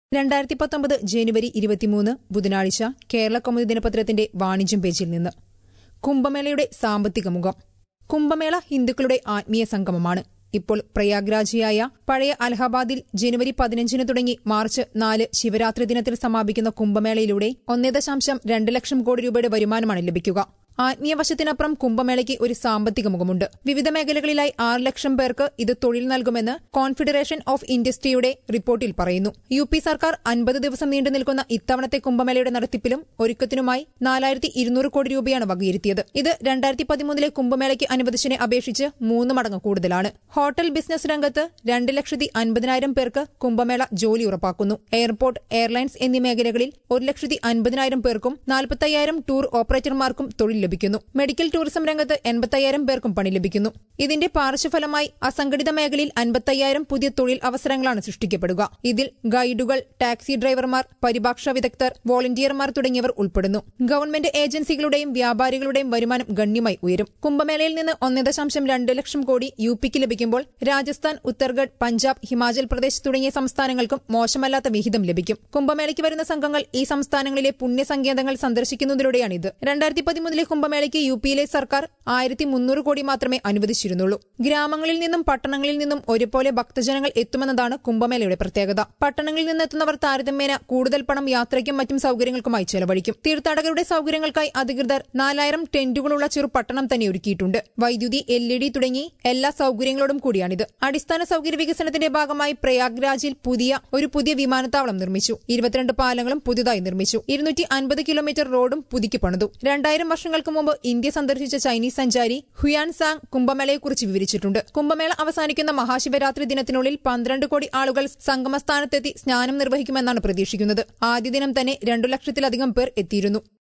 രണ്ടായിരത്തി പത്തൊമ്പത് ജനുവരി ഇരുപത്തിമൂന്ന് ബുധനാഴ്ച കേരള കൗമുദി ദിനപത്രത്തിന്റെ വാണിജ്യം പേജിൽ നിന്ന് കുംഭമേളയുടെ സാമ്പത്തിക മുഖം കുംഭമേള ഹിന്ദുക്കളുടെ ആത്മീയ സംഗമമാണ് ഇപ്പോൾ പ്രയാഗ്രാജിയായ പഴയ അലഹബാദിൽ ജനുവരി പതിനഞ്ചിന് തുടങ്ങി മാർച്ച് നാല് ശിവരാത്രി ദിനത്തിൽ സമാപിക്കുന്ന കുംഭമേളയിലൂടെ ഒന്നേ ദശാംശം രണ്ട് ലക്ഷം കോടി രൂപയുടെ വരുമാനമാണ് ലഭിക്കുക ആത്മീയ വശത്തിനപ്പുറം കുംഭമേളയ്ക്ക് ഒരു സാമ്പത്തിക മുഖമുണ്ട് വിവിധ മേഖലകളിലായി ആറ് ലക്ഷം പേർക്ക് ഇത് തൊഴിൽ നൽകുമെന്ന് കോൺഫെഡറേഷൻ ഓഫ് ഇൻഡസ്ട്രിയുടെ റിപ്പോർട്ടിൽ പറയുന്നു യു പി സർക്കാർ അൻപത് ദിവസം നീണ്ടു നിൽക്കുന്ന ഇത്തവണത്തെ കുംഭമേളയുടെ നടത്തിപ്പിലും ഒരുക്കത്തിനുമായി നാലായിരത്തി ഇരുന്നൂറ് കോടി രൂപയാണ് വകയിരുത്തിയത് ഇത് രണ്ടായിരത്തി പതിമൂന്നിലെ കുംഭമേളയ്ക്ക് അനുവദിച്ചതിനെ അപേക്ഷിച്ച് മൂന്ന് മടങ്ങ് കൂടുതലാണ് ഹോട്ടൽ ബിസിനസ് രംഗത്ത് രണ്ട് ലക്ഷത്തി അൻപതിനായിരം പേർക്ക് കുംഭമേള ജോലി ഉറപ്പാക്കുന്നു എയർപോർട്ട് എയർലൈൻസ് എന്നീ മേഖലകളിൽ ഒരു ലക്ഷത്തി അൻപതിനായിരം പേർക്കും നാൽപ്പത്തയ്യായിരം ടൂർ ഓപ്പറേറ്റർമാർക്കും തൊഴിൽ ലഭിക്കുന്നു മെഡിക്കൽ ടൂറിസം രംഗത്ത് എൺപത്തയ്യായിരം പേർക്കും പണി ലഭിക്കുന്നു ഇതിന്റെ പാർശ്വഫലമായി അസംഘടിത മേഖലയിൽ അൻപത്തയ്യായിരം പുതിയ തൊഴിൽ അവസരങ്ങളാണ് സൃഷ്ടിക്കപ്പെടുക ഇതിൽ ഗൈഡുകൾ ടാക്സി ഡ്രൈവർമാർ പരിഭാഷ വിദഗ്ധർ വോളണ്ടിയർമാർ തുടങ്ങിയവർ ഉൾപ്പെടുന്നു ഗവൺമെന്റ് ഏജൻസികളുടെയും വ്യാപാരികളുടെയും വരുമാനം ഗണ്യമായി ഉയരും കുംഭമേളയിൽ നിന്ന് ഒന്നേ ദശാംശം രണ്ട് ലക്ഷം കോടി യു പിക്ക് ലഭിക്കുമ്പോൾ രാജസ്ഥാൻ ഉത്തർഗഡ് പഞ്ചാബ് ഹിമാചൽ പ്രദേശ് തുടങ്ങിയ സംസ്ഥാനങ്ങൾക്കും മോശമല്ലാത്ത വിഹിതം ലഭിക്കും കുംഭമേളയ്ക്ക് വരുന്ന സംഘങ്ങൾ ഈ സംസ്ഥാനങ്ങളിലെ പുണ്യസങ്കേതങ്ങൾ സന്ദർശിക്കുന്നതിലൂടെയാണിത് രണ്ടായിരത്തി പതിമൂന്നിലെ കുംഭമേളയ്ക്ക് യു പിയിലെ സർക്കാർ ആയിരത്തി മുന്നൂറ് കോടി മാത്രമേ അനുവദിച്ചിരുന്നുള്ളൂ ഗ്രാമങ്ങളിൽ നിന്നും പട്ടണങ്ങളിൽ നിന്നും ഒരുപോലെ ഭക്തജനങ്ങൾ എത്തുമെന്നതാണ് കുംഭമേളയുടെ പ്രത്യേകത പട്ടണങ്ങളിൽ നിന്നെത്തുന്നവർ താരതമ്യേന കൂടുതൽ പണം യാത്രയ്ക്കും മറ്റും സൌകര്യങ്ങൾക്കുമായി ചെലവഴിക്കും തീർത്ഥാടകരുടെ സൌകര്യങ്ങൾക്കായി അധികൃതർ നാലായിരം ടെന്റുകളുള്ള ചെറു പട്ടണം തന്നെ ഒരുക്കിയിട്ടുണ്ട് വൈദ്യുതി എൽ ഇ ഡി തുടങ്ങി എല്ലാ സൌകര്യങ്ങളോടും കൂടിയാണിത് അടിസ്ഥാന സൌകര്യ വികസനത്തിന്റെ ഭാഗമായി പ്രയാഗ്രാജിൽ പുതിയ ഒരു പുതിയ വിമാനത്താവളം നിർമ്മിച്ചു ഇരുപത്തിരണ്ട് പാലങ്ങളും പുതുതായി നിർമ്മിച്ചു ഇരുന്നൂറ്റി അൻപത് കിലോമീറ്റർ റോഡും പുതുക്കി പണിതു രണ്ടായിരം വർഷങ്ങൾക്ക് മുമ്പ് ഇന്ത്യ സന്ദർശിച്ച ചൈനീസ് സഞ്ചാരി ഹുയാൻ സാങ് കുംഭമേളയെക്കുറിച്ച് വിവരിച്ചിട്ടുണ്ട് കുംഭമേള അവസാനിക്കുന്ന മഹാശിവരാത്രി ദിനത്തിനുള്ളിൽ പന്ത്രണ്ട് കോടി ആളുകൾ സംഗമസ്ഥാനത്തെത്തി സ്നാനം നിർവഹിക്കുമെന്നാണ് പ്രതീക്ഷിക്കുന്നത് ആദ്യ ദിനം തന്നെ രണ്ടു ലക്ഷത്തിലധികം പേർ എത്തിയിരുന്നു